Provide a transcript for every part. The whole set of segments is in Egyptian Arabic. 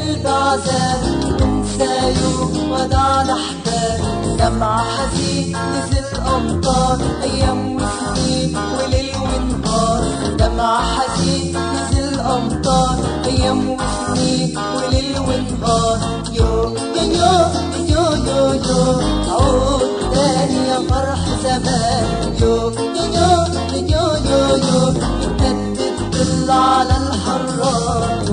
قلب عذاب انسى يوم ودع الاحباب دمع حزين نزل امطار ايام وسنين وليل ونهار دمع حزين نزل امطار ايام وسنين وليل ونهار يو يو يو يو يو يو عود تاني يا فرح زمان يو يو يو يو يو يو ابتدت تطل على الحرار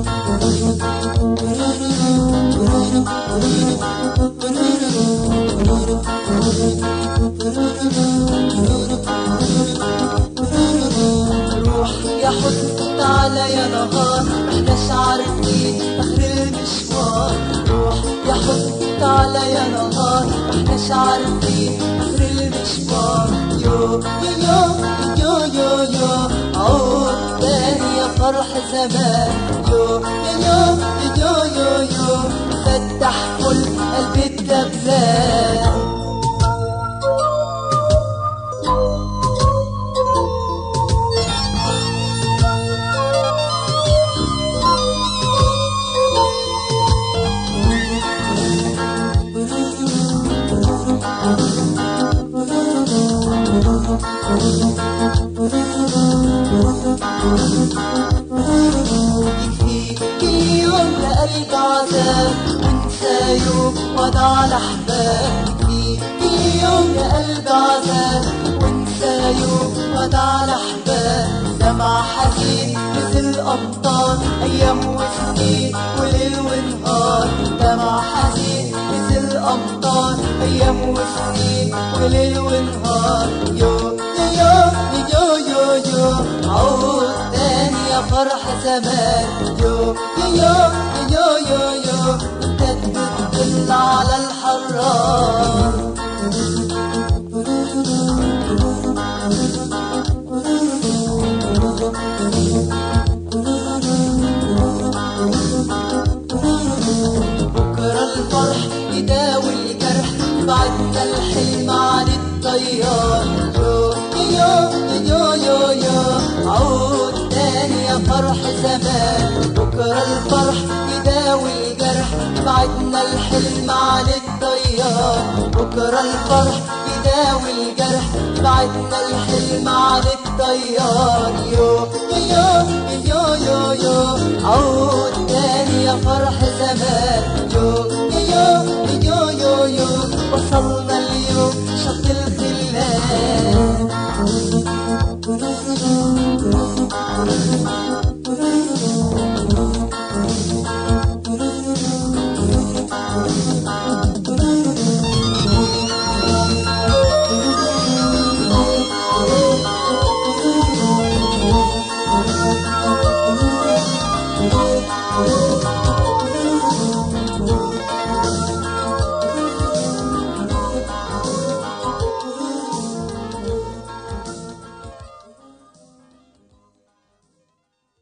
روح يا حزن تعالى يا نهار احناش عارفين اخر المشوار روح يا حزن تعالى يا نهار احناش عارفين اخر المشوار يو يو يو يو يو عود تاني يا فرح زمان يو يو يو يو يو فتح كل قلب الدبلان يكفيك كل يوم لقلب عذاب وانسى يوم وضع الاحباب يكفيك كل يوم لقلب عذاب وانسى يوم وضع الاحباب دمع حزين مثل امطار ايام وسنين وليل ونهار دمع حزين مثل امطار ايام وسنين وليل ونهار يو يو يو يو يو عود تاني يا فرح زمان يو يو يو يو يو ابتدت تطل على الحرار بكرة الفرح يداوي الجرح بعدنا الحلم عن الطيار يو يو يو يو يو عود تاني يا فرح زمان بكرة الفرح يداوي الجرح بعدنا الحلم عن الطيار بكرة الفرح يداوي الجرح بعدنا الحلم عن الطيار يو يو يو يو يو عود تاني يا فرح زمان يو يو يو يو يو وصلنا اليوم شط الخلان